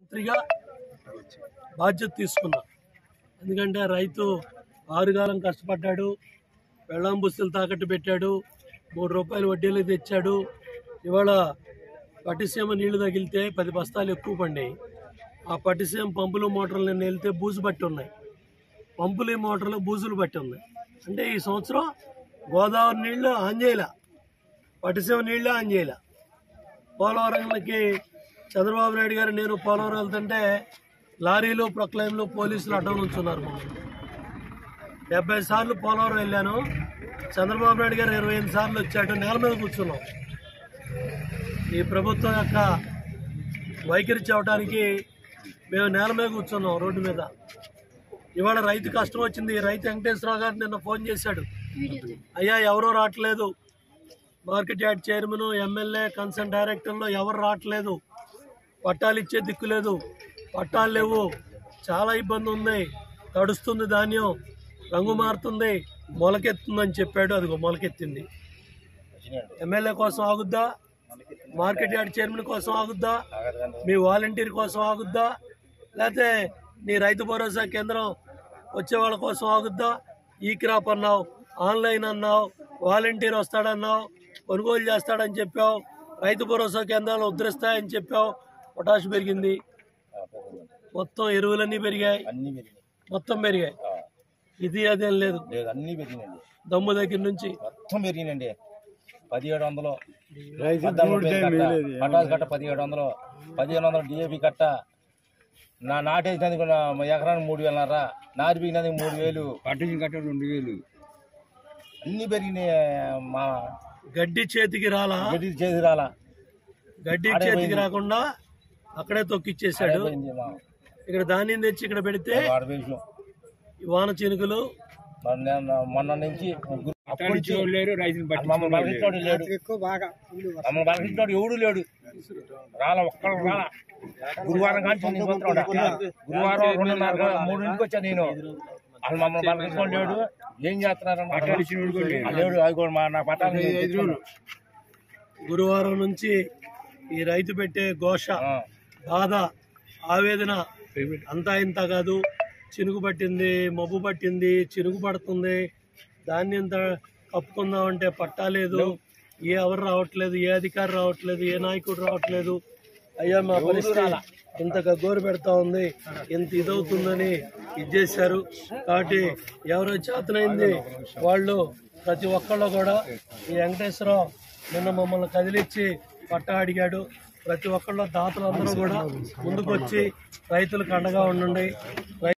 మంత్రిగా బాధ్యత తీసుకున్నా ఎందుకంటే రైతు ఆరుగాలం కష్టపడ్డాడు వెళ్ళాం బుస్తులు తాకట్టు పెట్టాడు మూడు రూపాయలు వడ్డీలు తెచ్చాడు ఇవాళ పట్టిసీమ నీళ్లు తగిలితే పది బస్తాలు ఎక్కువ పడినాయి ఆ పట్టిసీమ పంపులు మోటార్లు నిన్న వెళ్తే బూజు బట్టి ఉన్నాయి పంపులు మోటార్లు బూజులు బట్టి ఉన్నాయి అంటే ఈ సంవత్సరం గోదావరి నీళ్లు ఆన్ చేయలే పట్టిసీమ నీళ్లు ఆన్ చేయలే పోలవరంకి చంద్రబాబు నాయుడు గారు నేను పోలవరం వెళ్తుంటే లారీలు ప్రొక్లైన్లు పోలీసులు అడ్డం ఉంచున్నారు మమ్మల్ని డెబ్బై సార్లు పోలవరం వెళ్ళాను చంద్రబాబు నాయుడు గారు ఇరవై ఎనిమిది సార్లు వచ్చాడు నేల మీద కూర్చున్నాం ఈ ప్రభుత్వం యొక్క వైఖరి చెప్పడానికి మేము నేల మీద కూర్చున్నాం రోడ్డు మీద ఇవాళ రైతు కష్టం వచ్చింది రైతు వెంకటేశ్వరరావు గారు నిన్న ఫోన్ చేశాడు అయ్యా ఎవరో రావట్లేదు market yard chairman MLA concern డైరెక్టర్లు ఎవరు రావట్లేదు పట్టాలు ఇచ్చే దిక్కు లేదు పట్టాలు లేవు చాలా ఇబ్బంది ఉంది తడుస్తుంది ధాన్యం రంగు మారుతుంది మొలకెత్తుందని చెప్పాడు అదిగో మొలకెత్తింది ఎమ్మెల్యే కోసం ఆగుద్దా మార్కెట్ యార్డ్ చైర్మన్ కోసం ఆగుద్దా మీ వాలంటీర్ కోసం ఆగుద్దా లేకపోతే నీ రైతు భరోసా కేంద్రం వచ్చే వాళ్ళ కోసం ఆగుద్దా ఈ క్రాప్ అన్నావు ఆన్లైన్ అన్నావు వాలంటీర్ వస్తాడన్నావు కొనుగోలు చేస్తాడని చెప్పావు రైతు భరోసా కేంద్రాలు ఉద్ధరిస్తాయని చెప్పావు పొటాష్ పెరిగింది మొత్తం ఎరువులన్నీ పెరిగాయి అన్ని పెరిగినాయి మొత్తం పెరిగాయి ఆ, ఇది అదేం లేదు లేదు అన్ని పెరిగినాయండి దమ్ము దగ్గర నుంచి మొత్తం పెరిగినాయండి పదిహేడు వందలు పద్నాలుగు వేలు కట్ట, పటాసు కట్ట పదిహేడు వందలు పదిహేను వందలు డిఏపి కట్ట నా నాటేసినందుకు నా ఎకరానికి మూడు వేలన్నర నారు పీకినందుకు మూడు వేలు పట్టించి కట్ట రెండు వేలు అన్ని పెరిగినాయి మా గడ్డి చేతికి రాలా గడ్డి చేసి రాలా గడ్డి ఆడే చేతికి పోయింది. రాకుండా అక్కడే తొక్కిచ్చేసాడు పోయింది మా ఇక్కడ ధాన్యం తెచ్చి ఇక్కడ పెడితే ఆడవేషం ఈ వాన చినుకులు మరి నేను మొన్న నుంచి ముగ్గురు అప్పటి నుంచి పట్టించేవాడు లేరు రైతుని మమ్మల్ని పట్టించేవాడు లేరు. బలగించోడు లేడు మమ్మల్ని బలగించోడు ఎవడు లేడు రాలా ఒక్కడు రాలా గురువారం కానీ నేను పోతున్నాడు. గురువారం రెండున్నర మూడింటికి వచ్చా నేను వాళ్ళు మమ్మల్ని బలగించోడు లేడు ఏం చేస్తున్నారు పట్టాలు ఇచ్చినోడు కూడా లేడు. లేడు అది కూడా మా నా పట్టాలు నేను తెచ్చుకున్నా. గురువారం నుంచి ఈ రైతు పెట్టే ఘోష ఆ, బాధ ఆవేదన అంతా ఇంత కాదు చినుకు పట్టింది మబ్బు పట్టింది చినుకు పడుతుంది ధాన్యం త- కప్పుకుందామంటే పట్టాలేదు ఏ ఎవరు రావట్లేదు ఏ అధికారి రావట్లేదు ఏ నాయకుడు రావట్లేదు అయ్యా మా పరిస్థితి ఇంత గగ్గోరు పెడతా ఉంది ఇంత ఇదవుతుందని ఇచ్చేశారు కాబట్టి ఎవరో చేతనైంది వాళ్ళు ప్రతి ఒక్కళ్ళు కూడా ఈ వెంకటేశ్వరరావు నిన్న మమ్మల్ని కదిలిచ్చి పట్టా అడిగాడు ప్రతి ఒక్కళ్ళు దాతలందరూ కూడా ముందుకొచ్చి రైతులకు అండగా ఉండండి